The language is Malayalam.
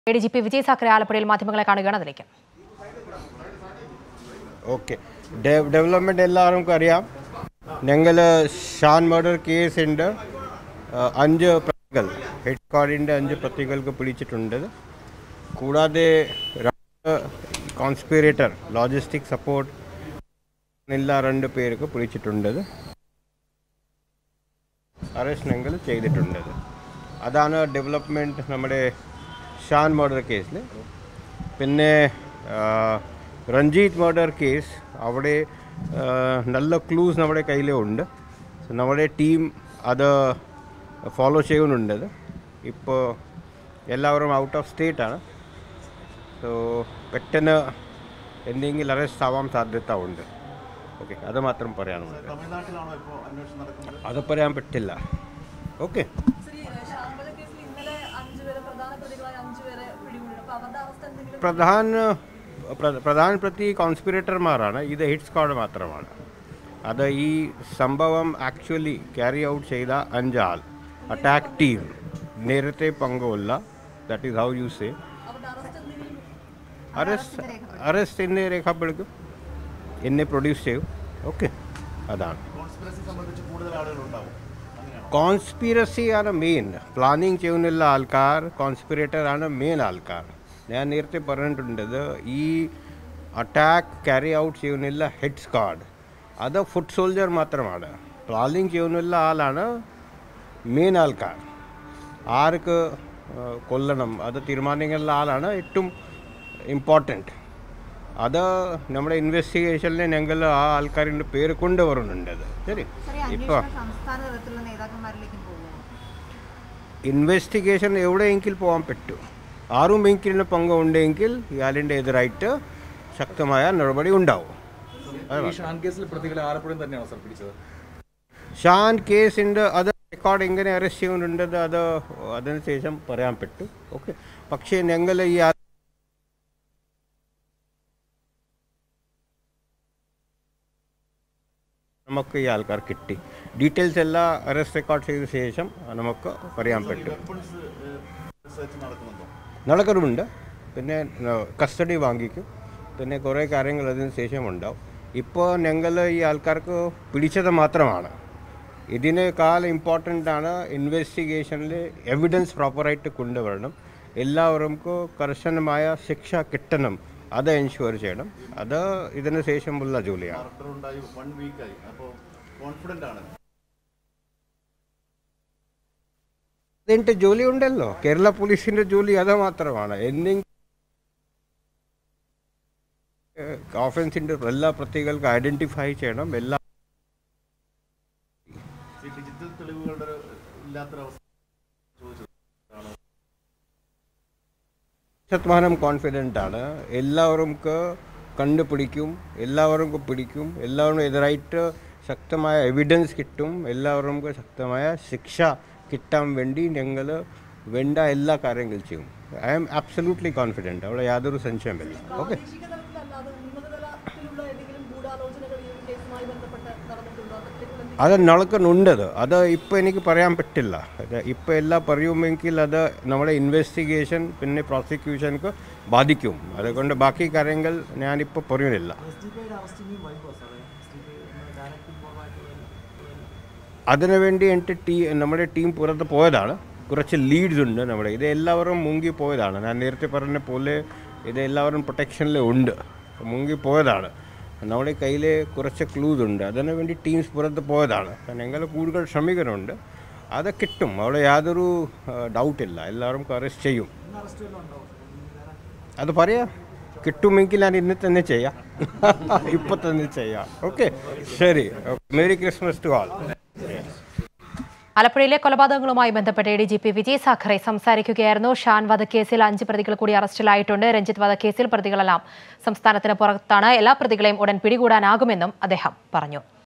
A D G P Vijay Sakhare ആലപ്പുഴയിൽ മാധ്യമങ്ങളെ കാണുകയാണ് അതിലേക്ക് ഓക്കെ ഡെവലപ്മെൻറ്റ് എല്ലാവർക്കും അറിയാം ഞങ്ങൾ ഷാൻ മർഡർ കേസ് ഉണ്ട് ആ, അഞ്ച് പ്രതികൾ ഹെഡ് സ്ക്വാഡിൻ്റെ അഞ്ച് പ്രതികൾക്ക് പിടിച്ചിട്ടുണ്ട് കൂടാതെ രണ്ട് കോൺസ്പിറേറ്റർ ലോജിസ്റ്റിക് സപ്പോർട്ട് എല്ലാ രണ്ട് പേർക്ക് പിടിച്ചിട്ടുണ്ട് അറസ്റ്റ് ഞങ്ങൾ ചെയ്തിട്ടുണ്ട് അതാണ് ഡെവലപ്മെൻറ്റ് നമ്മുടെ ഷാൻ മർഡർ കേസിൽ പിന്നെ ആ, രഞ്ജീത്ത് മർഡർ കേസ് അവിടെ ആ, നല്ല ക്ലൂസ് നമ്മുടെ കയ്യിലുണ്ട് സോ നമ്മുടെ ടീം അത് ഫോളോ ചെയ്യുന്നുണ്ട് ഇപ്പോൾ എല്ലാവരും ഔട്ട് ഓഫ് സ്റ്റേറ്റ് ആണ് സോ പെട്ടെന്ന് എന്തെങ്കിലും അറസ്റ്റ് ആവാൻ സാധ്യത ഉണ്ട് ഓക്കെ അത് മാത്രം പറയാനുണ്ട് തമിഴ്നാട്ടിലാണോ ഇപ്പോൾ അന്വേഷണം നടക്കുന്നത് അത് പറയാൻ പറ്റില്ല ഓക്കെ ശ്രീ ശാമ്പല കേസിൽ ഇന്നലെ അഞ്ചുപേരെ പ്രധാന പ്രതികളായ അഞ്ചുപേരെ പിടികൂടി അപ്പൊ അവരുടെ അവസ്ഥ എന്തെങ്കിലും പ്രധാന പ്ര- പ്രധാന പ്രതി കോൺസ്പിറേറ്റർമാരാണ് ഇത് ഹിറ്റ് സ്ക്വാഡ് മാത്രമാണ് അത് ഈ സംഭവം ആക്ച്വലി ക്യാരി ഔട്ട് ചെയ്ത അഞ്ചാൾ അറ്റാക്ക് ടീം നേരത്തെ പങ്കുമില്ല that is how you say അവരുടെ അറസ്റ്റ് എന്തെങ്കിലും അറസ്റ്റ് അറസ്റ്റ് എന്നെ രേഖപ്പെടുത്തും എന്നെ പ്രൊഡ്യൂസ് ചെയ്യും ഓക്കെ അതാണ് കോൺസ്പിറസി സംബന്ധിച്ച് കൂടുതൽ ആളുകൾ ഉണ്ടാവും അങ്ങനെയാണോ കോൺസ്പിറസി ആണ് മെയിൻ പ്ലാനിങ് ചെയ്യുന്നില്ല ആൾക്കാർ കോൺസ്പിറേറ്റർ ആണ് മെയിൻ ആൾക്കാർ ഞാൻ നേരത്തെ പറഞ്ഞിട്ടുണ്ട് ഈ അറ്റാക്ക് ക്യാരി ഔട്ട് ചെയ്യുന്നില്ല ഹെഡ് സ്ക്വാഡ് അത് ഫുഡ് സോൾജർ മാത്രമാണ് പ്ലാനിങ് ചെയ്യുന്നില്ല ആളാണ് മെയിൻ ആൾക്കാർ ആർക്ക് ആ, കൊല്ലണം അത് തീരുമാനിക്കുന്ന ആളാണ് ഏറ്റവും ഇമ്പോർട്ടൻറ്റ് അത് നമ്മുടെ ഇൻവെസ്റ്റിഗേഷനിൽ ഞങ്ങൾ ആ ആൾക്കാരിൻ്റെ പേര് കൊണ്ടുവരുന്നുണ്ട് അത് ശരി ഇപ്പോൾ സംസ്ഥാന തലത്തിലുള്ള നേതാക്കന്മാരിലേക്കും പോകുമോ ഇൻവെസ്റ്റിഗേഷൻ എവിടെയെങ്കിൽ പോകാൻ പറ്റും ആറുമെങ്കിലും പങ്കുണ്ടെങ്കിൽ ഇയാളിൻ്റെ എതിരായിട്ട് ശക്തമായ നടപടി ഉണ്ടാവും ഈ ഷാൻ കേസിൽ പ്രതികളെ ആലപ്പുഴയിൽ തന്നെയാണോ സർ പിടിച്ചത് ഷാൻ കേസിൻ്റെ അത് റെക്കോർഡ് എങ്ങനെ അറസ്റ്റ് ചെയ്യുന്നുണ്ട് അത് അതിനുശേഷം പറയാൻ പറ്റും ഓക്കെ പക്ഷേ ഞങ്ങൾ ഈ ആ- നമുക്ക് ഈ ആൾക്കാർ കിട്ടി ഡീറ്റെയിൽസ് എല്ലാം അറസ്റ്റ് റെക്കോർഡ് ചെയ്ത ശേഷം നമുക്ക് പറയാൻ പറ്റും വെപ്പൺസ് റിസർച്ച് നടക്കുന്നുണ്ടോ നടക്കുന്നുണ്ട് പിന്നെ കസ്റ്റഡി വാങ്ങിക്കും പിന്നെ കുറേ കാര്യങ്ങൾ അതിന് ശേഷം ഉണ്ടാവും ഇപ്പോൾ ഞങ്ങൾ ഈ ആൾക്കാർക്ക് പിടിച്ചത് മാത്രമാണ് ഇതിനേക്കാൾ ഇമ്പോർട്ടൻ്റ് ആണ് ഇൻവെസ്റ്റിഗേഷനിൽ എവിഡൻസ് പ്രോപ്പറായിട്ട് കൊണ്ടുവരണം എല്ലാവർക്കും കർശനമായ ശിക്ഷ കിട്ടണം അത് എൻഷുവർ ചെയ്യണം അത് ഇതിന് ശേഷമുള്ള ജോലിയാണ് മർഡർ ഉണ്ടായി വൺ വീക്കായി അപ്പോൾ കോൺഫിഡൻ്റ് ആണ് അതിൻ്റെ ജോലി ഉണ്ടല്ലോ കേരള പോലീസിൻ്റെ ജോലി അത് മാത്രമാണ് എന്തെങ്കിലും ഓഫൻസിൻ്റെ എല്ലാ പ്രതികൾക്ക് ഐഡൻറ്റിഫൈ ചെയ്യണം എല്ലാ ഈ ഡിജിറ്റൽ തെളിവുകളുടെ ഒരു ഇല്ലാത്തൊരവസ്ഥ ചോദിച്ചത് ശതമാനം കോൺഫിഡൻ്റ് ആണ് എല്ലാവർക്കും കണ്ടുപിടിക്കും എല്ലാവർക്കും പിടിക്കും എല്ലാവരും എതിരായിട്ട് ശക്തമായ എവിഡൻസ് കിട്ടും എല്ലാവർക്കും ശക്തമായ ശിക്ഷ കിട്ടാൻ വേണ്ടി ഞങ്ങൾ വേണ്ട എല്ലാ കാര്യങ്ങളും ചെയ്യും ഐ ആം അബ്സല്യൂട്ട്ലി കോൺഫിഡൻറ്റ് അവിടെ യാതൊരു സംശയമില്ല ഓക്കെ പ്രാദേശിക തലത്തിലല്ലാതെ ഉന്നത തലത്തിലുള്ള ഏതെങ്കിലും ഗൂഢാലോചനകൾ ഈ ഒരു കേസുമായി ബന്ധപ്പെട്ട് നടന്നിട്ടുണ്ടോ അത്തരത്തിലുള്ള അത് നടക്കുന്നുണ്ട് അത് ഇപ്പോൾ എനിക്ക് പറയാൻ പറ്റില്ല അത് ഇപ്പോൾ എല്ലാം പറയുമെങ്കിൽ അത് നമ്മുടെ ഇൻവെസ്റ്റിഗേഷൻ പിന്നെ പ്രോസിക്യൂഷനക്ക് ബാധിക്കും അതുകൊണ്ട് ബാക്കി കാര്യങ്ങൾ ഞാനിപ്പോൾ പറയുന്നില്ല അതിനുവേണ്ടി എൻ്റെ ടീ നമ്മുടെ ടീം പുറത്ത് പോയതാണ് കുറച്ച് ലീഡ്സ് ഉണ്ട് നമ്മുടെ ഇത് എല്ലാവരും മുങ്ങി പോയതാണ് ഞാൻ നേരത്തെ പറഞ്ഞ പോലെ ഇത് എല്ലാവരും പ്രൊട്ടക്ഷനിൽ ഉണ്ട് മുങ്ങി പോയതാണ് നമ്മുടെ കയ്യിൽ കുറച്ച് ക്ലൂസ് ഉണ്ട് അതിനു വേണ്ടി ടീംസ് പുറത്ത് പോയതാണ് ഞങ്ങൾ കൂടുതൽ ശ്രമിക്കുന്നുണ്ട് അത് കിട്ടും അവിടെ യാതൊരു ഡൗട്ടില്ല എല്ലാവരും അറസ്റ്റ് ചെയ്യും അത് പറയാം കിട്ടുമെങ്കിൽ ഞാൻ ഇന്ന് തന്നെ ചെയ്യാം ഇപ്പം തന്നെ ചെയ്യാം ഓക്കെ ശരി മേരി ക്രിസ്മസ് ടു ആൾ ആലപ്പുഴയിലെ കൊലപാതകങ്ങളുമായി ബന്ധപ്പെട്ട് A D G P Vijay Sakhare സംസാരിക്കുകയായിരുന്നു ഷാൻ വധക്കേസിൽ അഞ്ച് പ്രതികൾ കൂടി അറസ്റ്റിലായിട്ടുണ്ട് രഞ്ജിത്ത് വധക്കേസിൽ പ്രതികളെല്ലാം സംസ്ഥാനത്തിന് പുറത്താണ് എല്ലാ പ്രതികളെയും ഉടൻ പിടികൂടാനാകുമെന്നും അദ്ദേഹം പറഞ്ഞു